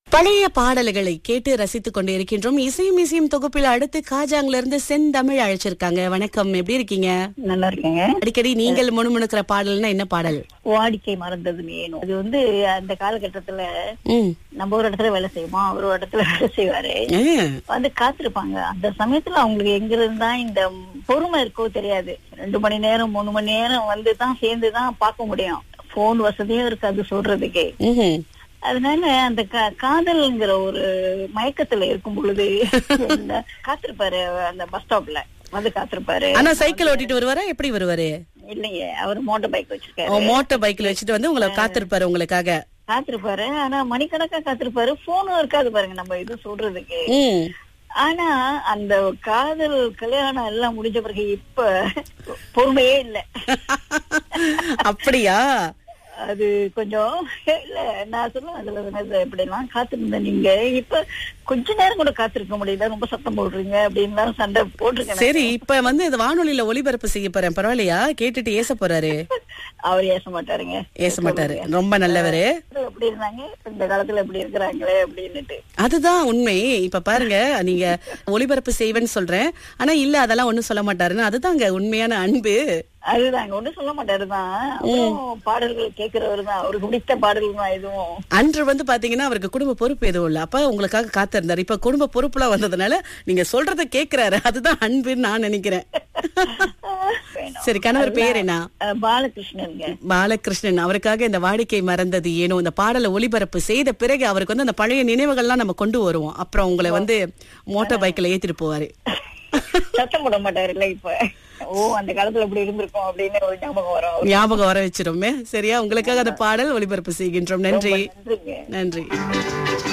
பழைய பாடல்களை கேட்டு ரசித்துக் கொண்டு இருக்கின்றோம் இசையும் இசையும் தொகுப்பில் அடுத்து காஜாங்ல இருந்து செந்தமிழ் அழைச்சிருக்காங்க வணக்கம் எப்படி இருக்கீங்க நல்லா இருக்கேங்க அடிக்கடி நீங்கள் முணுமுணுக்கிற பாடல்னா என்ன பாடல் வாடிக்கை மறந்தது வேணும் அது வந்து அந்த காலகட்டத்துல ம் நம்ம ஒரு இடத்துல வேலை செய்வோம் அவர் ஒரு இடத்துல வேலை செய்வாரு ஆ, வந்து காத்திருப்பாங்க அந்த சமயத்துல அவங்களுக்கு எங்க இருந்தா இந்த பொறுமை இருக்கோ தெரியாது ரெண்டு மணி நேரம் மூணு மணி நேரம் வந்து தான் சேர்ந்து தான் பார்க்க முடியும் போன் வசதியும் இருக்காது சொல்றதுக்கு ம்ஹும். அதனால அந்த கா- காதல்ங்கிற ஒரு மயக்கத்துல இருக்கும் பொழுது இந்த காத்திருப்பாரு அந்த பஸ் ஸ்டாப்ல வந்து காத்திருப்பாரு ஆனா சைக்கிள் ஓட்டிட்டு வருவாரா எப்படி வருவாரு இல்லையே அவர் மோட்டர் பைக் வச்சிருக்காரு மோட்டார் பைக்ல வச்சுட்டு வந்து உங்களை காத்திருப்பாரு உங்களுக்காக காத்திருப்பாரு ஆனா மணிக்கணக்கா காத்திருப்பாரு போனும் இருக்காது பாருங்க நம்ம இது சொல்றதுக்கு ம் ஆனா அந்த காதல் கல்யாணம் எல்லாம் முடிஞ்ச பிறகு இப்ப பொறுமையே இல்ல அப்படியா அது கொஞ்சம் இல்ல நான் சொல்லுவேன் அதுல வந்து இப்படி எல்லாம் காத்திருந்த நீங்க இப்ப கொஞ்ச நேரம் கூட காத்திருக்க முடியல ரொம்ப சத்தம் போடுறீங்க அப்படின்லாம் சண்டை போட்டிருக்கேன் சரி இப்ப வந்து இந்த வானொலியில ஒளிபரப்பு செய்ய போறேன் பரவாயில்லையா கேட்டுட்டு ஏச போறாரு அவர் ஏச மாட்டாருங்க ஏச மாட்டாரு ரொம்ப நல்லவரு எப்படி இருந்தாங்க இந்த காலத்துல எப்படி இருக்கிறாங்களே அப்படின்னுட்டு அதுதான் உண்மை இப்ப பாருங்க நீங்க ஒளிபரப்பு செய்வேன்னு சொல்றேன் ஆனா இல்ல அதெல்லாம் ஒண்ணும் சொல்ல மாட்டாருன்னு அதுதாங்க உண்மையான அன்பு அதுதாங்க ஒண்ணும் சொல்ல மாட்டாருதான் அப்புறம் பாடல்கள் கேட்கிறவர் தான் அவருக்கு பிடித்த பாடல்கள் தான் எதுவும் அன்று வந்து பாத்தீங்கன்னா அவருக்கு குடும்ப பொறுப்பு எதுவும் இல்ல அப்ப உங்களுக்காக காத்திருந்தாரு இப்ப குடும்ப பொறுப்புலாம் வந்ததுனால நீங்க சொல்றத கேக்குறாரு அதுதான் அன்புன்னு நான் நினைக்கிறேன் வேணும். சரி கணவர் பேர் என்ன அஹ் பாலகிருஷ்ணனுங்க பாலகிருஷ்ணன் அவருக்காக இந்த வாடிக்கை மறந்தது ஏனோ இந்த பாடலை ஒளிபரப்பு செய்த பிறகு அவருக்கு வந்து அந்த பழைய நினைவுகள்லாம் நம்ம கொண்டு வருவோம் அப்புறம் உங்களை வந்து மோட்டார் பைக்ல ஏத்திட்டு போவாரு சத்தம் போட மாட்டாருல்ல இப்ப ஓ அந்த காலத்துல இப்படி இருந்திருக்கோம் அப்படின்னு ஒரு ஞாபகம் வரும் ஞாபகம் வர வச்சிருமே சரியா உங்களுக்காக அந்த பாடல் ஒளிபரப்பு செய்கின்றோம் நன்றி நன்றிங்க நன்றி